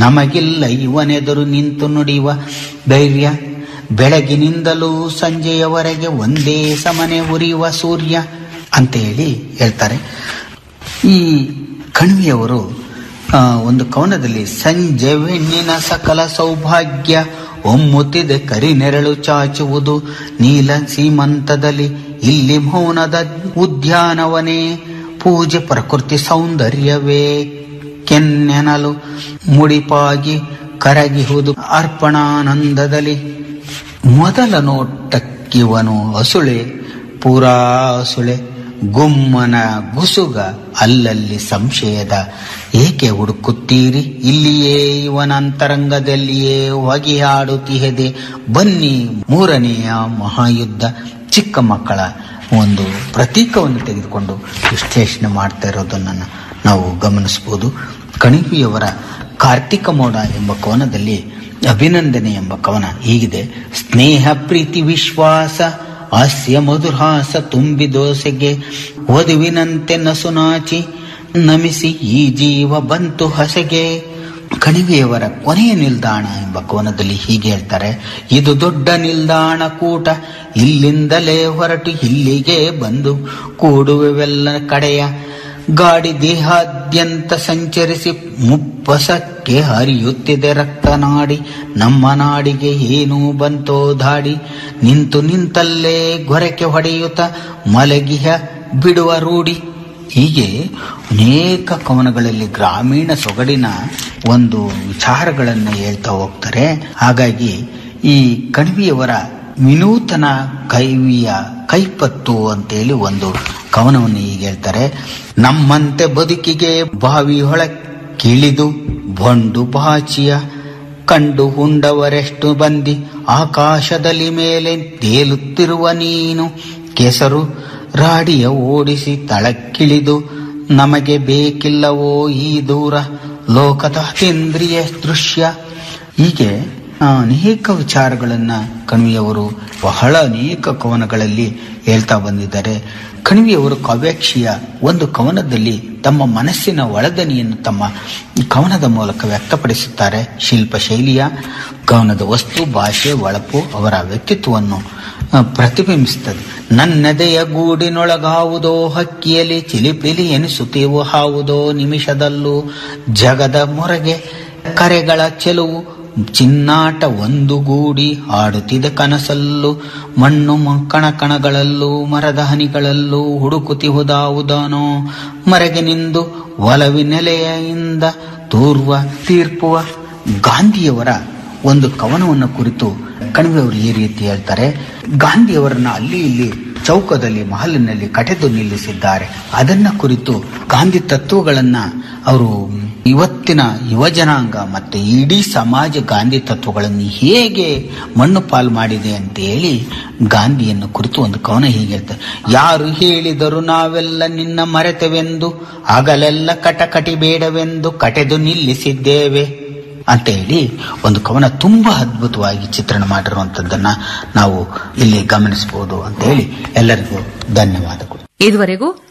ನಮಗಿಲ್ಲ ಇವನೆದುರು ನಿಂತು ನುಡಿಯುವ ಧೈರ್ಯ ಬೆಳಗಿನಿಂದಲೂ ಸಂಜೆಯವರೆಗೆ ಒಂದೇ ಸಮನೆ ಉರಿಯುವ ಸೂರ್ಯ ಅಂತ ಹೇಳಿ ಹೇಳ್ತಾರೆ ಈ ಕಣ್ವಿಯವರು ಆ, ಒಂದು ಕವನದಲ್ಲಿ ಸಂಜೆ ಬೆಣ್ಣಿನ ಸಕಲ ಸೌಭಾಗ್ಯ ಒಮ್ಮುತ್ತಿದೆ ಕರಿನೆರಳು ಚಾಚುವುದು ನೀಲ ಸೀಮಂತದಲ್ಲಿ ಇಲ್ಲಿ ಮೌನದ ಉದ್ಯಾನವನೇ ಪೂಜೆ ಪ್ರಕೃತಿ ಸೌಂದರ್ಯವೇ ಕೆನ್ನೆನಲು ಮುಡಿಪಾಗಿ ಕರಗಿಹುದು ಅರ್ಪಣಾನಂದದಲ್ಲಿ ಮೊದಲ ನೋಟಕ್ಕಿವನು ಅಸುಳೆ ಪೂರಾ ಅಸುಳೆ ಗುಮ್ಮನ ಗುಸುಗ ಅಲ್ಲಲ್ಲಿ ಸಂಶಯದ ಏಕೆ ಹುಡುಕುತ್ತೀರಿ ಇಲ್ಲಿಯೇ ಇವನ ಅಂತರಂಗದಲ್ಲಿಯೇ ಹೊಗೆಯಾಡುತ್ತಿಹೆದೆ ಬನ್ನಿ ಮೂರನೆಯ ಮಹಾಯುದ್ಧ ಚಿಕ್ಕ ಮಕ್ಕಳ ಒಂದು ಪ್ರತೀಕವನ್ನು ತೆಗೆದುಕೊಂಡು ವಿಶ್ಲೇಷಣೆ ಮಾಡ್ತಾ ಇರೋದನ್ನು ನಾವು ಗಮನಿಸಬಹುದು ಕಣಿವಿಯವರ ಕಾರ್ತಿಕ ಮೋಡ ಎಂಬ ಕವನದಲ್ಲಿ ಅಭಿನಂದನೆ ಎಂಬ ಕವನ ಹೀಗಿದೆ ಸ್ನೇಹ ಪ್ರೀತಿ ವಿಶ್ವಾಸ ಹಾಸ್ಯ ಮಧುರಹಾಸ ತುಂಬಿ ದೋಸೆಗೆ ವಧುವಿನಂತೆ ನಸುನಾಚಿ ನಮಿಸಿ ಈ ಜೀವ ಬಂತು ಹಸೆಗೆ ಕಣಿವೆಯವರ ಕೊನೆಯ ನಿಲ್ದಾಣ ಎಂಬ ಕೋನದಲ್ಲಿ ಹೀಗೆ ಹೇಳ್ತಾರೆ ಇದು ದೊಡ್ಡ ನಿಲ್ದಾಣ ಕೂಟ ಇಲ್ಲಿಂದಲೇ ಹೊರಟು ಇಲ್ಲಿಗೆ ಬಂದು ಕೂಡುವೆವೆಲ್ಲ ಕಡೆಯ ಗಾಡಿ ದೇಹಾದ್ಯಂತ ಸಂಚರಿಸಿ ಮುಪ್ಪಸಕ್ಕೆ ಹರಿಯುತ್ತಿದೆ ರಕ್ತನಾಡಿ ನಮ್ಮ ನಾಡಿಗೆ ಏನೂ ಬಂತೋ ಧಾಡಿ ನಿಂತು ನಿಂತಲ್ಲೇ ಗೊರಕೆ ಹೊಡೆಯುತ್ತ ಮಲಗಿಹ ಬಿಡುವ ರೂಢಿ ಹೀಗೆ ಅನೇಕ ಕವನಗಳಲ್ಲಿ ಗ್ರಾಮೀಣ ಸೊಗಡಿನ ಒಂದು ವಿಚಾರಗಳನ್ನು ಹೇಳ್ತಾ ಹೋಗ್ತಾರೆ ಹಾಗಾಗಿ ಈ ಕಣಿವೆಯವರ ವಿನೂತನ ಕೈವಿಯ ಕೈಪತ್ತು ಅಂತೇಳಿ ಒಂದು ಕವನವನ್ನು ಹೀಗೆ ಹೇಳ್ತಾರೆ ನಮ್ಮಂತೆ ಬದುಕಿಗೆ ಬಾವಿ ಹೊಳಕ್ಕಿಳಿದು ಬಂಡು ಬಾಚಿಯ ಕಂಡು ಹುಂಡವರೆಷ್ಟು ಬಂದಿ ಆಕಾಶದಲ್ಲಿ ಮೇಲೆ ತೇಲುತ್ತಿರುವ ನೀನು ಕೆಸರು ರಾಡಿಯ ಓಡಿಸಿ ತಳಕ್ಕಿಳಿದು ನಮಗೆ ಬೇಕಿಲ್ಲವೋ ಈ ದೂರ ಲೋಕದ ಅತೀಂದ್ರಿಯ ದೃಶ್ಯ ಹೀಗೆ ಆ, ಅನೇಕ ವಿಚಾರಗಳನ್ನ ಕಣಿವೆಯವರು ಬಹಳ ಅನೇಕ ಕವನಗಳಲ್ಲಿ ಹೇಳ್ತಾ ಬಂದಿದ್ದಾರೆ ಕಣಿವೆಯವರು ಕಾವ್ಯಾಕ್ಷಿಯ ಒಂದು ಕವನದಲ್ಲಿ ತಮ್ಮ ಮನಸ್ಸಿನ ಒಳದನಿಯನ್ನು ತಮ್ಮ ಕವನದ ಮೂಲಕ ವ್ಯಕ್ತಪಡಿಸುತ್ತಾರೆ ಶಿಲ್ಪ ಶೈಲಿಯ ಕವನದ ವಸ್ತು ಭಾಷೆ ಒಳಪು ಅವರ ವ್ಯಕ್ತಿತ್ವವನ್ನು ಆ, ಪ್ರತಿಬಿಂಬಿಸುತ್ತದೆ ನನ್ನೆದೆಯ ಗೂಡಿನೊಳಗಾವುದೋ ಹಕ್ಕಿಯಲ್ಲಿ ಚಿಲಿಪಿಲಿ ಎನಿಸುತ್ತೀವು ಹಾವುದೋ ನಿಮಿಷದಲ್ಲೂ ಜಗದ ಮೊರಗೆ ಕರೆಗಳ ಚೆಲುವು ಚಿನ್ನಾಟ ಒಂದು ಗೂಡಿ ಆಡುತ್ತಿದೆ ಕನಸಲ್ಲೂ ಮಣ್ಣು ಮ- ಕಣಕಣಗಳಲ್ಲೂ ಮರದ ಹನಿಗಳಲ್ಲೂ ಹುಡುಕುತ್ತಿಹುದಾವುದನೋ ಮರೆಗೆ ನಿಂದು ಒಲವಿನೆಲೆಯಿಂದ ತೂರ್ವ ತೀರ್ಪುವ ಗಾಂಧಿಯವರ ಒಂದು ಕವನವನ್ನು ಕುರಿತು ಕಣಿವೆಯವರು ಈ ರೀತಿ ಹೇಳ್ತಾರೆ ಗಾಂಧಿಯವರನ್ನ ಅಲ್ಲಿ ಇಲ್ಲಿ ಚೌಕದಲ್ಲಿ ಮಹಲಿನಲ್ಲಿ ಕಟೆದು ನಿಲ್ಲಿಸಿದ್ದಾರೆ ಅದನ್ನ ಕುರಿತು ಗಾಂಧಿ ತತ್ವಗಳನ್ನ ಅವರು ಇವತ್ತಿನ ಯುವಜನಾಂಗ ಮತ್ತು ಇಡೀ ಸಮಾಜ ಗಾಂಧಿ ತತ್ವಗಳನ್ನು ಹೇಗೆ ಮಣ್ಣು ಪಾಲು ಮಾಡಿದೆ ಅಂತ ಹೇಳಿ ಗಾಂಧಿಯನ್ನು ಕುರಿತು ಒಂದು ಕವನ ಹೀಗೆ ಹೇಳ್ತಾರೆ ಯಾರು ಹೇಳಿದರು ನಾವೆಲ್ಲ ನಿನ್ನ ಮರೆತೆವೆಂದು ಆಗಲೆಲ್ಲ ಕಟಕಟಿ ಬೇಡವೆಂದು ಕಟೆದು ನಿಲ್ಲಿಸಿದ್ದೇವೆ ಅಂತ ಹೇಳಿ ಒಂದು ಕವನ ತುಂಬಾ ಅದ್ಭುತವಾಗಿ ಚಿತ್ರಣ ಮಾಡಿರುವಂತದ್ದನ್ನ ನಾವು ಇಲ್ಲಿ ಗಮನಿಸಬಹುದು ಅಂತ ಹೇಳಿ ಎಲ್ಲರಿಗೂ ಧನ್ಯವಾದಗಳು ಇದುವರೆಗೂ